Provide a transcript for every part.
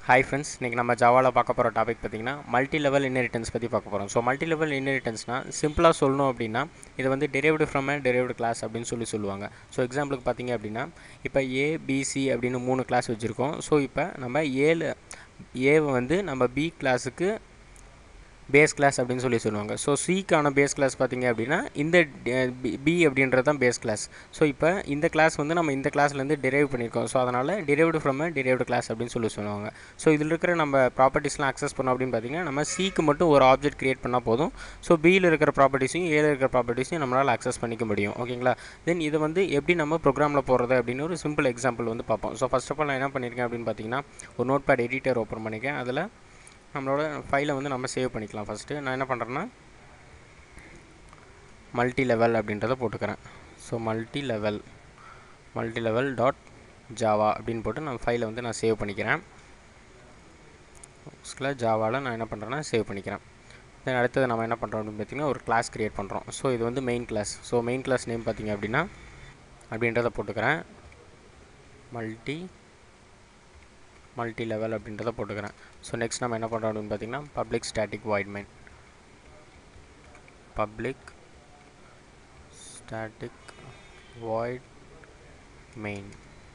hi friends இன்றைக்கி நம்ம ஜாவாவில் பார்க்க போகிற டாபிக் பார்த்திங்கன்னா மல்டி லெவல் இன்ஹெரிட்டன்ஸ் பற்றி பார்க்க போகிறோம் ஸோ மல்டி லெவல் இன்ஹெரிட்டன்ஸ்னால் சிம்பிளாக சொல்லணும் அப்படின்னா இது வந்து derived from uh derived class அப்படின்னு சொல்லி சொல்லுவாங்க ஸோ எக்ஸாம்பிளுக்கு பார்த்தீங்க அப்படின்னா இப்போ ஏ பிசி அப்படின்னு மூணு கிளாஸ் வச்சுருக்கோம் ஸோ இப்போ நம்ம ஏழு ஏவை வந்து நம்ம பி கிளாஸுக்கு பேஸ் கிளாஸ் அப்படின்னு சொல்லி சொல்லுவாங்க ஸோ சிக்கான பேஸ் கிளாஸ் பார்த்தீங்க அப்படின்னா இந்த பி அப்படின்றது தான் பேஸ் கிளாஸ் ஸோ இப்போ இந்த கிளாஸ் வந்து நம்ம இந்த கிளாஸ்லேருந்து டெரைவ் பண்ணியிருக்கோம் ஸோ அதனால் டெரைவ்டு ஃப்ரம் டெரைவ்டு கிளாஸ் அப்படின்னு சொல்லி சொல்லுவாங்க ஸோ இதில் இருக்கிற நம்ம ப்ராப்பர்ட்டிஸ்லாம் அக்சஸ் பண்ணோம் அப்படின்னு பார்த்தீங்கன்னா நம்ம சிக்கு மட்டும் ஒரு ஆப்ஜெக்ட் கிரியேட் பண்ணால் போதும் ஸோ பியில் இருக்கிற ப்ராப்பர்ட்டிஸையும் ஏல இருக்கிற ப்ராப்பர்ட்டிஸையும் நம்மளால் அக்சஸ் பண்ணிக்க முடியும் ஓகேங்களா தென் இது வந்து எப்படி நம்ம ப்ரோக்ராமில் போடுறது அப்படின்னு ஒரு சிம்பிள் எக்ஸாம்பிள் வந்து பார்ப்போம் ஸோ ஃபஸ்ட் ஆஃப் ஆல் நான் என்ன பண்ணியிருக்கேன் அப்படின்னு பார்த்தீங்கன்னா ஒரு நோட் பேட் எடிட்டர் ஓப்பன் பண்ணியிருக்கேன் அதில் நம்மளோட ஃபைலை வந்து நம்ம சேவ் பண்ணிக்கலாம் ஃபஸ்ட்டு நான் என்ன பண்ணுறேன்னா மல்டி லெவல் அப்படின்றத போட்டுக்கிறேன் so multi level multi level dot Java அப்படின்னு போட்டு நான் ஃபைலை வந்து நான் சேவ் பண்ணிக்கிறேன் ஃபஸ்ட்டில் ஜாவாவில் நான் என்ன பண்ணுறேன்னா சேவ் பண்ணிக்கிறேன் தென் அடுத்தது நம்ம என்ன பண்ணுறோம் அப்படின்னு பார்த்தீங்கன்னா ஒரு கிளாஸ் க்ரியேட் பண்ணுறோம் ஸோ இது வந்து main class so main class name பார்த்தீங்க அப்படின்னா அப்படின்றத போட்டுக்கிறேன் மல்டி மல்டி லெவல் அப்படின்றத போட்டுக்கிறேன் ஸோ நெக்ஸ்ட் நம்ம என்ன பண்ணுறோம் அப்படின்னு பார்த்தீங்கன்னா public static void main public static void main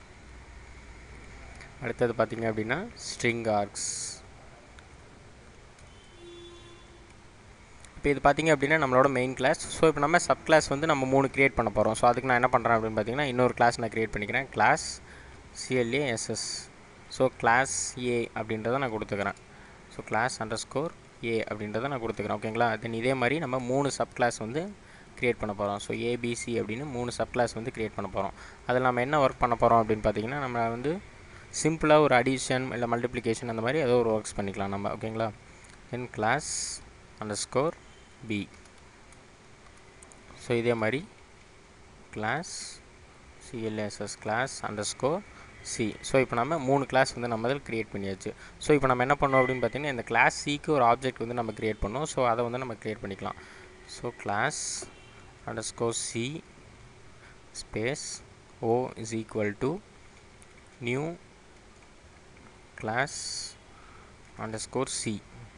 அடுத்தது பார்த்தீங்க அப்படின்னா ஸ்ட்ரிங் ஆர்க்ஸ் இப்போ இது பார்த்தீங்க அப்படின்னா நம்மளோட மெயின் கிளாஸ் ஸோ இப்போ நம்ம சப் கிளாஸ் வந்து நம்ம மூணு க்ரியேட் பண்ண போகிறோம் ஸோ அதுக்கு நான் என்ன பண்ணுறேன் அப்படின்னு பார்த்தீங்கன்னா இன்னொரு கிளாஸ் நான் க்ரியேட் பண்ணிக்கிறேன் class CLA SS so class A அப்படின்றத நான் கொடுத்துக்கிறேன் so class underscore A அப்படின்றத நான் கொடுத்துக்கிறேன் ஓகேங்களா தென் இதே மாதிரி நம்ம மூணு சப் கிளாஸ் வந்து க்ரியேட் பண்ண போகிறோம் ஸோ ஏபிசி அப்படின்னு மூணு சப் கிளாஸ் வந்து க்ரியேட் பண்ண போகிறோம் அதில் நம்ம என்ன ஒர்க் பண்ண போகிறோம் அப்படின்னு பார்த்தீங்கன்னா நம்ம வந்து சிம்பிளாக ஒரு அடிஷன் இல்லை மல்டிப்ளிகேஷன் அந்த மாதிரி ஏதோ ஒரு ஒர்க்ஸ் பண்ணிக்கலாம் நம்ம ஓகேங்களா then class underscore B so இதே மாதிரி class CLSS class underscore C so இப்போ நம்ம மூணு கிளாஸ் வந்து நம்ம அதில் க்ரியேட் பண்ணியாச்சு ஸோ இப்போ நம்ம என்ன பண்ணோம் அப்படின்னு பார்த்தீங்கன்னா இந்த கிளாஸ் சிக்கு ஒரு ஆப்ஜெக்ட் வந்து நம்ம க்ரியேட் பண்ணோம் ஸோ அதை வந்து நம்ம க்ரியேட் பண்ணிக்கலாம் so class underscore C space O is equal to new class underscore C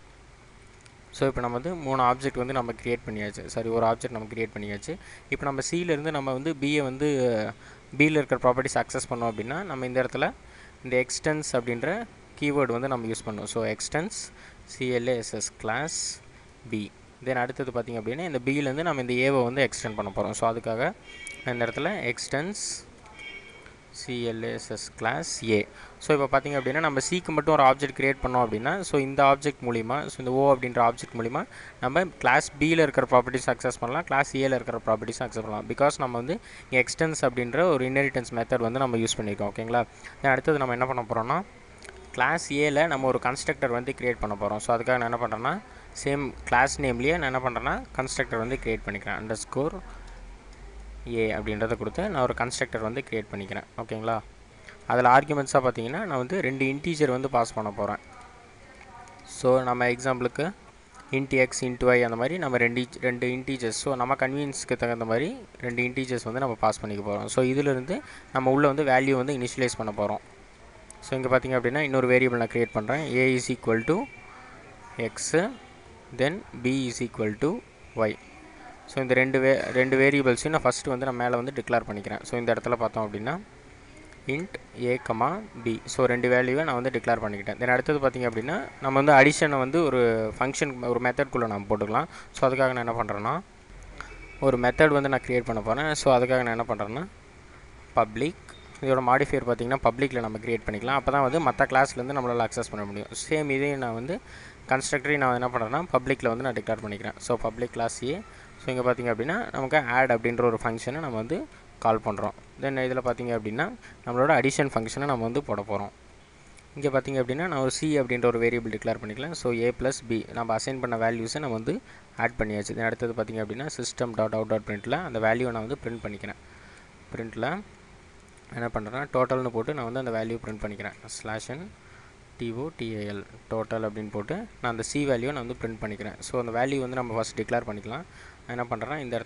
so இப்போ நம்ம வந்து மூணு ஆப்ஜெக்ட் வந்து நம்ம க்ரியேட் பண்ணியாச்சு சாரி ஒரு ஆப்ஜெக்ட் நம்ம க்ரியேட் பண்ணியாச்சு இப்போ நம்ம சியிலேருந்து நம்ம வந்து பியை வந்து பியில் இருக்கிற ப்ராப்பர்ட்டிஸ் அக்சஸ் பண்ணோம் அப்படின்னா நம்ம இந்த இடத்துல இந்த எக்ஸ்டென்ஸ் அப்படின்ற கீவேர்டு வந்து நம்ம யூஸ் பண்ணுவோம் so extends CLASS class B then அடுத்தது பார்த்திங்க அப்படின்னா இந்த பியிலேருந்து நம்ம இந்த ஏவை வந்து எக்ஸ்டெண்ட் பண்ண போகிறோம் ஸோ அதுக்காக இந்த இடத்துல extends CLSS class A so இப்போ பார்த்திங்க அப்படின்னா நம்ம சிக்கு மட்டும் ஒரு ஆப்ஜெக்ட் க்ரியேட் பண்ணோம் அப்படின்னா ஸோ இந்த ஆப்ஜெக்ட் மூலிமா ஸோ இந்த ஓ அப்படின்ற ஆப்ஜெக்ட் மூலிமா நம்ம கிளாஸ் பியில் இருக்கிற ப்ராப்பர்ட்டிஸ் அக்சஸ் பண்ணலாம் கிளாஸ் ஏல இருக்கிற ப்ராப்பர்ட்டிஸ் அக்சஸ் பண்ணலாம் பிகாஸ் நம்ம வந்து இங்கே எக்ஸ்டென்ஸ் அப்படின்ற ஒரு இன்ஹெரிட்டன்ஸ் மெத்தட் வந்து நம்ம யூஸ் பண்ணியிருக்கோம் ஓகேங்களா அடுத்தது நம்ம என்ன பண்ண போகிறோம்னா கிளாஸ் ஏல நம்ம ஒரு கன்ஸ்ட்ரக்டர் வந்து க்ரியேட் பண்ண போகிறோம் ஸோ அதுக்காக நான் என்ன பண்ணுறேன்னா சேம் கிளாஸ் நேம்லேயே நான் என்ன பண்ணுறேன்னா கன்ஸ்ட்ரக்டர் வந்து க்ரியேட் பண்ணிக்கிறேன் அண்டர் ஸ்கோர் ஏ அப்படின்றத கொடுத்து நான் ஒரு கன்ஸ்ட்ரக்டர் வந்து க்ரியேட் பண்ணிக்கிறேன் ஓகேங்களா அதில் ஆர்குமெண்ட்ஸாக பார்த்தீங்கன்னா நான் வந்து ரெண்டு இன்டீஜர் வந்து பாஸ் பண்ண போகிறேன் ஸோ நம்ம எக்ஸாம்பிளுக்கு இன்ட் எக்ஸ் இன்ட் ஒய் அந்த மாதிரி நம்ம ரெண்டு ரெண்டு இன்டீஜர்ஸ் ஸோ நம்ம கன்வீனியன்ஸ்க்கு தகுந்த மாதிரி ரெண்டு இன்டீஜர்ஸ் வந்து நம்ம பாஸ் பண்ணிக்க போகிறோம் ஸோ இதிலிருந்து நம்ம உள்ளே வந்து வேல்யூ வந்து இனிஷியலைஸ் பண்ண போகிறோம் ஸோ இங்கே பார்த்திங்க அப்படின்னா இன்னொரு வேரியபிள் நான் க்ரியேட் பண்ணுறேன் A is equal to X then B is equal to Y so இந்த ரெண்டு வே ரெண்டு வேரியபிள்ஸையும் நான் ஃபஸ்ட்டு வந்து நான் மேலே வந்து டிக்ளேர் பண்ணிக்கிறேன் ஸோ இந்த இடத்துல பார்த்தோம் அப்படின்னா int A comma B so ரெண்டு வேல்யூவை நான் வந்து டிக்ளேர் பண்ணிக்கிட்டேன் தென் அடுத்தது பார்த்திங்க அப்படின்னா நம்ம வந்து அடிஷனை வந்து ஒரு ஃபங்க்ஷன் ஒரு மெத்தட்குள்ளே நம்ம போட்டுக்கலாம் ஸோ அதுக்காக நான் என்ன பண்ணுறேன்னா ஒரு மெத்தட் வந்து நான் க்ரியேட் பண்ண போகிறேன் ஸோ அதுக்காக நான் என்ன பண்ணுறேன்னா பப்ளிக் இதோட மாடிஃபையர் பார்த்திங்கன்னா பப்ளிக்கில் நம்ம க்ரியேட் பண்ணிக்கலாம் அப்போ தான் வந்து மற்ற கிளாஸ்லேருந்து நம்மளால் அக்சஸ் பண்ண முடியும் சேம் இதையும் நான் வந்து கன்ஸ்ட்ரக்டரையும் நான் என்ன பண்ணுறேன்னா பப்ளிக்கில் வந்து நான் டிக்ளேர் பண்ணிக்கிறேன் so public class A so இங்கே பார்த்திங்க அப்படின்னா நமக்கு ஆட் அப்படின்ற ஒரு ஃபங்க்ஷனை நம்ம வந்து கால் பண்ணுறோம் தென் இதில் பார்த்திங்க அப்படின்னா நம்மளோட அடிஷன் ஃபங்க்ஷனை நம்ம வந்து போட போகிறோம் இங்கே பார்த்திங்க அப்படின்னா நான் ஒரு சி அப்படின்ற ஒரு வேரியபிள் டிக்ளேர் பண்ணிக்கலாம் ஸோ ஏ ப்ளஸ் பி நம்ம அசைன் பண்ண வேல்யூஸை நம்ம வந்து ஆட் பண்ணியாச்சு தென் அடுத்தது பார்த்திங்க அப்படின்னா சிஸ்டம் டாட் அவுட் டாட் பிரிண்ட்டில் அந்த வேல்யூவை நான் வந்து பிரிண்ட் பண்ணிக்கிறேன் பிரிண்ட்டில் என்ன பண்ணுறேன்னா டோட்டல்னு போட்டு நான் வந்து அந்த வேல்யூ பிரிண்ட் பண்ணிக்கிறேன் ஸ்லாஷன் டிஓடிஏஎல் டோட்டல் அப்படின்னு போட்டு நான் அந்த சி வேல்யூவை நான் வந்து பிரிண்ட் பண்ணிக்கிறேன் ஸோ அந்த வேல்யூ வந்து நம்ம ஃபஸ்ட் டிக்ளேர் பண்ணிக்கலாம் நான் என்ன பண்ணுறேன்னா இந்த இடத்துல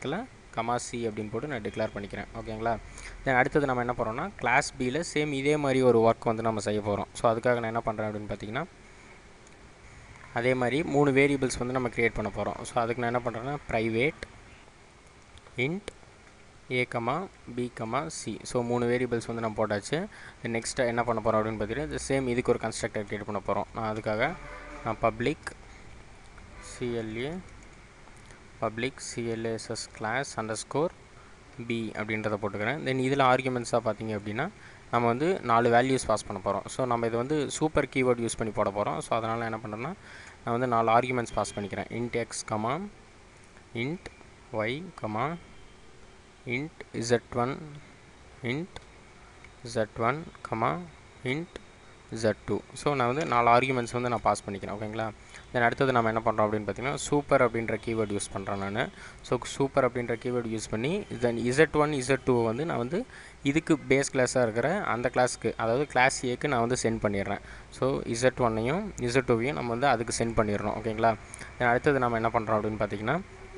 கமா சி அப்படின்னு போட்டு நான் டிக்ளேர் பண்ணிக்கிறேன் ஓகேங்களா தென் அடுத்தது நம்ம என்ன பண்ணுறோம்னா கிளாஸ் பியில் சேம் இதே மாதிரி ஒரு ஒர்க் வந்து நம்ம செய்ய போகிறோம் ஸோ அதுக்காக நான் என்ன பண்ணுறேன் அப்படின்னு பார்த்தீங்கன்னா அதே மாதிரி மூணு வேரியபிள்ஸ் வந்து நம்ம க்ரியேட் பண்ண போகிறோம் ஸோ அதுக்கு நான் என்ன பண்ணுறேன்னா private int A comma B comma C so மூணு வேரியபிள்ஸ் வந்து நம்ம போட்டாச்சு நெக்ஸ்ட்டு என்ன பண்ண போகிறோம் அப்படின்னு பார்த்தீங்கன்னா சேம் இதுக்கு ஒரு கன்ஸ்ட்ரக்டர் க்ரியேட் பண்ண போகிறோம் நான் அதுக்காக நான் public CLA public CLASS class underscore B அப்படின்றத போட்டுக்கிறேன் தென் இதில் ஆர்குமெண்ட்ஸாக பார்த்தீங்க அப்படின்னா நம்ம வந்து நாலு வேல்யூஸ் பாஸ் பண்ண போகிறோம் ஸோ நம்ம இது வந்து சூப்பர் கீவேர்ட் யூஸ் பண்ணி போட போகிறோம் ஸோ அதனால் என்ன பண்ணுறேன்னா நான் வந்து நாலு ஆர்குமெண்ட்ஸ் பாஸ் பண்ணிக்கிறேன் int X comma int Y comma int Z one int Z one comma int Z two so நான் வந்து நாலு ஆர்குமெண்ட்ஸ் வந்து நான் பாஸ் பண்ணிக்கிறேன் ஓகேங்களா தென் அடுத்தது நம்ம என்ன பண்ணுறோம் அப்படின்னு பார்த்தீங்கன்னா சூப்பர் அப்படின்ற கீவேர்ட் யூஸ் பண்ணுறேன் நான் ஸோ சூப்பர் அப்படின்ற கீவேர்ட் யூஸ் பண்ணி then Z one Z two வந்து நான் வந்து இதுக்கு பேஸ் கிளாஸாக இருக்கிற அந்த கிளாஸ்க்கு அதாவது கிளாஸ் ஏக்கு நான் வந்து சென்ட் பண்ணிடுறேன் ஸோ இசட் ஒன்னையும் இசட் டூவையும் நம்ம வந்து அதுக்கு சென்ட் பண்ணிடுறோம் ஓகேங்களா தென் அடுத்தது நம்ம என்ன பண்ணுறோம் அப்படின்னு பார்த்தீங்கன்னா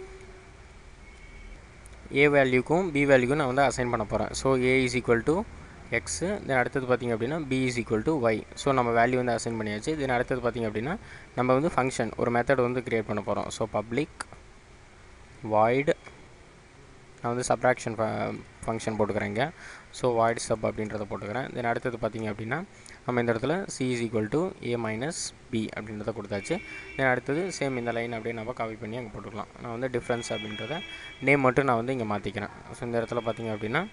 ஏ வேல்யூக்கும் பி வேல்யூக்கும் நான் வந்து அசைன் பண்ண போகிறேன் so A is equal to X then அடுத்தது பார்த்திங்க அப்படின்னா B is equal to Y so நம்ம வேல்யூ வந்து அசைன் பண்ணியாச்சு தென் அடுத்தது பார்த்திங்க அப்படின்னா நம்ம வந்து ஃபங்க்ஷன் ஒரு மெத்தட் வந்து க்ரியேட் பண்ண போகிறோம் ஸோ பப்ளிக் வாய்டு நான் வந்து சப்ராக்ஷன் ஃபங்க்ஷன் போட்டுக்கிறேன் இங்கே ஸோ வாய்ட் சப் அப்படின்றத போட்டுக்கிறேன் தென் அடுத்தது பார்த்திங்க அப்படின்னா நம்ம இந்த இடத்துல C is equal to A minus B அப்படின்றத கொடுத்தாச்சு தென் அடுத்தது சேம் இந்த லைன் அப்படியே நம்ம காப்பி பண்ணி அங்கே போட்டுக்கலாம் நான் வந்து டிஃப்ரென்ஸ் அப்படின்றத நேம் மட்டும் நான் வந்து இங்கே மாற்றிக்கிறேன் ஸோ இந்த இடத்துல பார்த்திங்க அப்படின்னா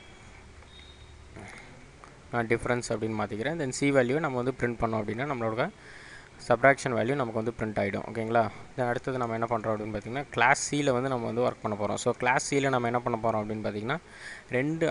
நான் டிஃப்ரென்ஸ் அப்படின்னு மாற்றிக்கிறேன் தென் சி வேல்யூ நம்ம வந்து பிரிண்ட் பண்ணோம் அப்படின்னா நம்மளோட சப்ராக்ஷன் வேல்யூ நமக்கு வந்து பிரிண்ட் ஆகிடும் ஓகேங்களா தென் அடுத்தது நம்ம என்ன பண்ணுறோம் அப்படின்னு பார்த்திங்கன்னா கிளாஸ் சியில் வந்து நம்ம வந்து ஒர்க் பண்ண போகிறோம் ஸோ கிளாஸ் சியில் நம்ம என்ன பண்ண போகிறோம் அப்படின்னு பார்த்திங்கன்னா ரெண்டு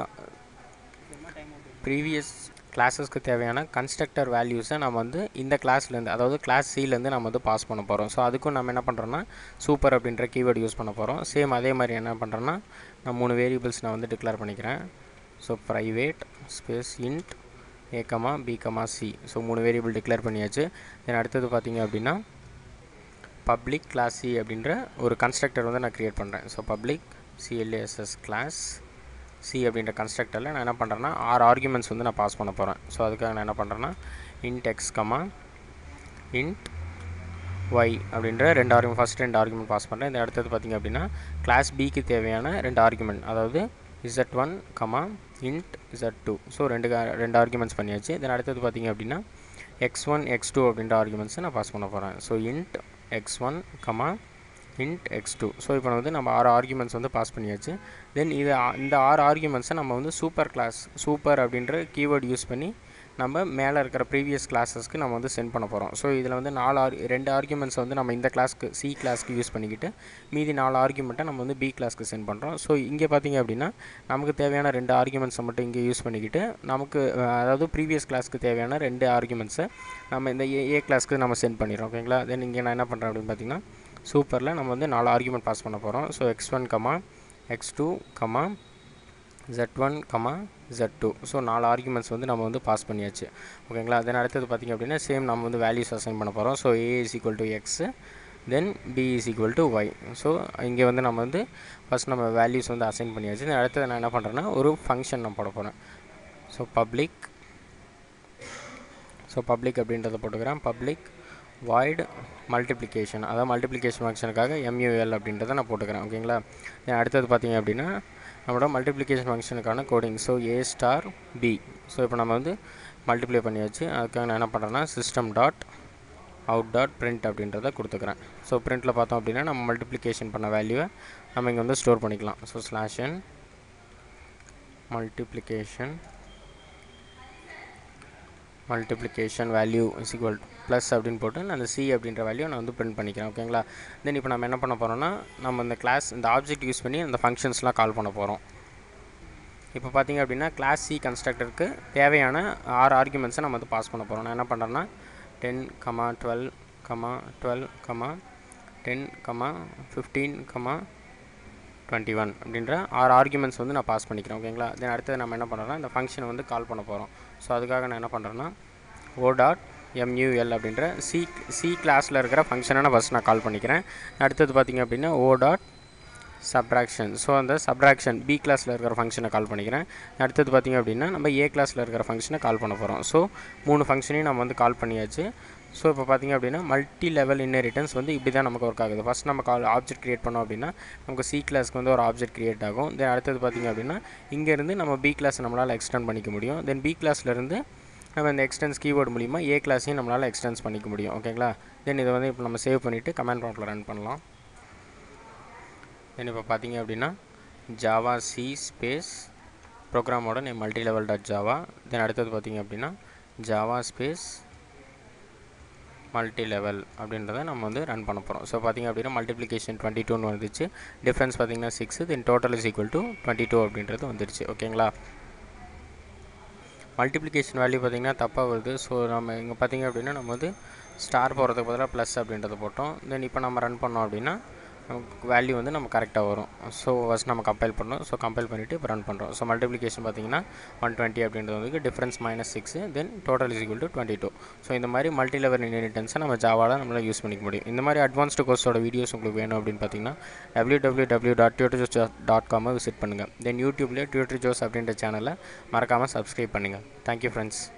ப்ரீவியஸ் கிளாஸஸ்க்கு தேவையான கன்ஸ்ட்ரக்டர் வேல்யூஸை நம்ம வந்து இந்த கிளாஸ்லேருந்து அதாவது கிளாஸ் சிலேருந்து நம்ம வந்து பாஸ் பண்ண போகிறோம் ஸோ அதுக்கும் நம்ம என்ன பண்ணுறோன்னா சூப்பர் அப்படின்ற கீவேர்டு யூஸ் பண்ண போகிறோம் சேம் அதே மாதிரி என்ன பண்ணுறேன்னா நான் மூணு வேரியபிள்ஸ் நான் வந்து டிக்ளேர் பண்ணிக்கிறேன் so private space int A comma B comma C so மூணு வேரியபிள் டிக்ளேர் பண்ணியாச்சு தென் அடுத்தது பார்த்திங்க அப்படின்னா பப்ளிக் கிளாஸ் சி அப்படின்ற ஒரு கன்ஸ்ட்ரக்டர் வந்து நான் க்ரியேட் பண்ணுறேன் so public CLASS class C அப்படின்ற கன்ஸ்ட்ரக்டரில் நான் என்ன பண்ணுறேன்னா ஆறு ஆர்குமெண்ட்ஸ் வந்து நான் பாஸ் பண்ண போகிறேன் ஸோ அதுக்காக நான் என்ன பண்ணுறேன்னா int X comma int Y அப்படின்ற ரெண்டு ஆர்குமெண்ட் ஃபஸ்ட் ரெண்டு ஆர்குமெண்ட் பாஸ் பண்ணுறேன் இந்த அடுத்தது பார்த்திங்க அப்படின்னா கிளாஸ் பிக்கு தேவையான ரெண்டு ஆர்குமெண்ட் அதாவது Z one comma int Z two so ரெண்டு ரெண்டு ஆர்குமெண்ட்ஸ் பண்ணியாச்சு தென் அடுத்தது பார்த்திங்க அப்படின்னா எக்ஸ் ஒன் எக்ஸ் டூ அப்படின்ற ஆர்குமெண்ட்ஸை நான் பாஸ் பண்ண போகிறேன் so int X one comma int X two so இப்போ வந்து நம்ம ஆறு ஆர்குமெண்ட்ஸ் வந்து பாஸ் பண்ணியாச்சு தென் இது இந்த ஆறு ஆர்குமெண்ட்ஸை நம்ம வந்து சூப்பர் கிளாஸ் சூப்பர் அப்படின்ற கீவேர்ட் யூஸ் பண்ணி நம்ம மேலே இருக்கிற ப்ரீவியஸ் கிளாஸஸ்க்கு நம்ம வந்து சென்ட் பண்ண போகிறோம் ஸோ இதில் வந்து நாலு ஆர் ரெண்டு ஆர்குமெண்ட்ஸ் வந்து நம்ம இந்த கிளாஸ்க்கு சி கிளாஸ்க்கு யூஸ் பண்ணிக்கிட்டு மீதி நாலு ஆர்குமெண்ட்டை நம்ம வந்து பி கிளாஸ்க்கு சென்ட் பண்ணுறோம் ஸோ இங்கே பார்த்திங்க அப்படின்னா நமக்கு தேவையான ரெண்டு ஆர்குமெண்ட்ஸை மட்டும் இங்கே யூஸ் பண்ணிக்கிட்டு நமக்கு அதாவது ப்ரீவியஸ் கிளாஸ்க்கு தேவையான ரெண்டு ஆர்குமெண்ட்ஸை நம்ம இந்த ஏ ஏ கிளாஸ்க்கு நம்ம சென்ட் பண்ணிடுறோம் ஓகேங்களா தென் இங்கே நான் என்ன பண்ணுறேன் அப்படின்னு பார்த்தீங்கன்னா சூப்பரில் நம்ம வந்து நாலு ஆர்குமெண்ட் பாஸ் பண்ண போகிறோம் so X one comma X two comma Z one comma Z two so நாலு ஆர்குமெண்ட்ஸ் வந்து நம்ம வந்து பாஸ் பண்ணியாச்சு ஓகேங்களா தென் அடுத்தது பார்த்திங்க அப்படின்னா சேம் நம்ம வந்து வேல்யூஸ் அசைன் பண்ண போகிறோம் so A is equal to X then B is equal to Y so இங்கே வந்து நம்ம வந்து ஃபஸ்ட் நம்ம வேல்யூஸ் வந்து அசைன் பண்ணியாச்சு தென் அடுத்தது நான் என்ன பண்ணுறேன்னா ஒரு ஃபங்க்ஷன் நான் போட போகிறேன் ஸோ பப்ளிக் ஸோ பப்ளிக் அப்படின்றத போட்டுக்கிறேன் பப்ளிக் வாய்டு மல்டிப்ளிகேஷன் அதாவது மல்டிப்ளிகேஷன் ஃபங்க்ஷனுக்காக எம்யூஎல் அப்படின்றத நான் போட்டுக்கிறேன் ஓகேங்களா தென் அடுத்தது பார்த்திங்க அப்படின்னா நம்மளோட மல்டிப்ளிகேஷன் ஃபங்க்ஷனுக்கான coding so A star B so இப்போ நம்ம வந்து மல்டிப்ளை பண்ணியாச்சு அதுக்காக நான் என்ன பண்ணுறேன்னா system dot out dot print அப்படின்றத கொடுத்துக்கிறேன் ஸோ பிரிண்ட்டில் பார்த்தோம் அப்படின்னா நம்ம மல்டிப்ளிகேஷன் பண்ண வேல்யூவை நம்ம இங்கே வந்து ஸ்டோர் பண்ணிக்கலாம் so slash n multiplication multiplication value is equal plus அப்படின்னு போட்டு நான் அந்த சி அப்படின்ற வேல்யூ நான் வந்து பிரிண்ட் பண்ணிக்கிறேன் ஓகேங்களா தென் இப்போ நம்ம என்ன பண்ண போகிறோம்னா நம்ம இந்த கிளாஸ் இந்த ஆப்ஜெக்ட் யூஸ் பண்ணி அந்த ஃபங்க்ஷன்ஸ்லாம் கால் பண்ண போகிறோம் இப்போ பார்த்திங்க அப்படின்னா கிளாஸ் சி கன்ஸ்ட்ரக்டருக்கு தேவையான ஆறு ஆர்குமெண்ட்ஸை நம்ம வந்து பாஸ் பண்ண போகிறோம் நான் என்ன பண்ணுறேன்னா ten comma twelve comma twelve comma ten comma fifteen comma twenty one அப்படின்ற ஆறு ஆர்குமெண்ட்ஸ் வந்து நான் பாஸ் பண்ணிக்கிறேன் ஓகேங்களா தென் அடுத்தது நம்ம என்ன பண்ணுறோம்னா இந்த ஃபங்க்ஷனை வந்து கால் பண்ண போகிறோம் ஸோ அதுக்காக நான் என்ன பண்ணுறேன்னா ஓ டாட் எம்யூஎல் அப்படின்ற சி சி கிளாஸில் இருக்கிற ஃபங்க்ஷனை நான் ஃபஸ்ட் நான் கால் பண்ணிக்கிறேன் அடுத்தது பார்த்திங்க அப்படின்னா ஓ டாட் சப்ராக்ஷன் ஸோ அந்த சப்ராக்ஷன் பி கிளாஸில் இருக்கிற ஃபங்க்ஷனை கால் பண்ணிக்கிறேன் அடுத்தது பார்த்திங்க அப்படின்னா நம்ம ஏ கிளாஸில் இருக்கிற ஃபங்க்ஷனை கால் பண்ண போகிறோம் ஸோ மூணு ஃபங்க்ஷனையும் நம்ம வந்து கால் பண்ணியாச்சு ஸோ இப்போ பார்த்திங்க அப்படின்னா மல்டி லெவல் இன்னெரிட்டன்ஸ் வந்து இப்படி தான் நமக்கு ஒர்க் ஆகுது ஃபஸ்ட் நம்ம கால் ஆப்ஜெக்ட் க்ரியேட் பண்ணோம் அப்படின்னா நமக்கு சி கிளாஸ்க்கு வந்து ஒரு ஆப்ஜெக்ட் க்ரியேட் ஆகும் தென் அடுத்தது பார்த்திங்க அப்படின்னா இங்கேருந்து நம்ம பி கிளாஸ் நம்மளால் எக்ஸ்டெண்ட் பண்ணிக்க முடியும் தென் பி கிளாஸ்லேருந்து நம்ம இந்த எக்ஸ்டென்ஸ் கீவேர்டு மூலிமா ஏ கிளாஸையும் நம்மளால் எக்ஸ்டென்ஸ் பண்ணிக்க முடியும் ஓகேங்களா தென் இதை வந்து இப்போ நம்ம சேவ் பண்ணிவிட்டு கமெண்ட் ப்ராம்ப்டில் ரன் பண்ணலாம் தென் இப்போ பார்த்தீங்க அப்படின்னா ஜாவா சி ஸ்பேஸ் ப்ரோக்ராமோட name multi level dot Java then அடுத்தது பார்த்தீங்க அப்படின்னா ஜாவா ஸ்பேஸ் மல்டி லெவல் அப்படின்றத நம்ம வந்து ரன் பண்ண போகிறோம் ஸோ பார்த்திங்க அப்படின்னா மல்டிப்ளிகேஷன் டுவெண்ட்டி டூன்னு வந்துச்சு டிஃப்ரென்ஸ் பார்த்திங்கன்னா six then total is equal to twenty two அப்படின்றது வந்துருச்சு ஓகேங்களா மல்டிப்ளிகேஷன் வேல்யூ பார்த்திங்கன்னா தப்பாக வருது ஸோ நம்ம இங்கே பார்த்திங்க அப்படின்னா நம்ம வந்து ஸ்டார் போகிறதுக்கு பதிலாக ப்ளஸ் அப்படின்றத போட்டோம் தென் இப்போ நம்ம ரன் பண்ணோம் அப்படின்னா நமக்கு வேல்யூ வந்து நம்ம கரெக்டாக வரும் ஸோ ஃபஸ்ட் நம்ம கம்பைல் பண்ணோம் ஸோ கம்பைல் பண்ணிவிட்டு இப்போ ரன் பண்ணுறோம் ஸோ மல்டிப்ளிகேஷன் பார்த்திங்கன்னா ஒன் டுவெண்ட்டி அப்படின்றது வந்து difference minus six then total is equal to twenty two so இந்த மாதிரி மல்டி லெவல் இன்ஹெரிட்டன்ஸை நம்ம ஜாவாவில் நம்மளால் யூஸ் பண்ணிக்க முடியும் இந்த மாதிரி அட்வான்ஸ்டு கோர்ஸோட வீடியோஸ் உங்களுக்கு வேணும் அப்படின்னு பார்த்தீங்கன்னா W W W dot tutor dot காமை விசிட் பண்ணுங்கள் தென் யூடியூப்லேயே டியூட்டர் ஜோஸ் அப்படின்ற சேனலை மறக்காமல் சப்ஸ்கிரைப் பண்ணுங்கள் தேங்க்யூ ஃப்ரெண்ட்ஸ்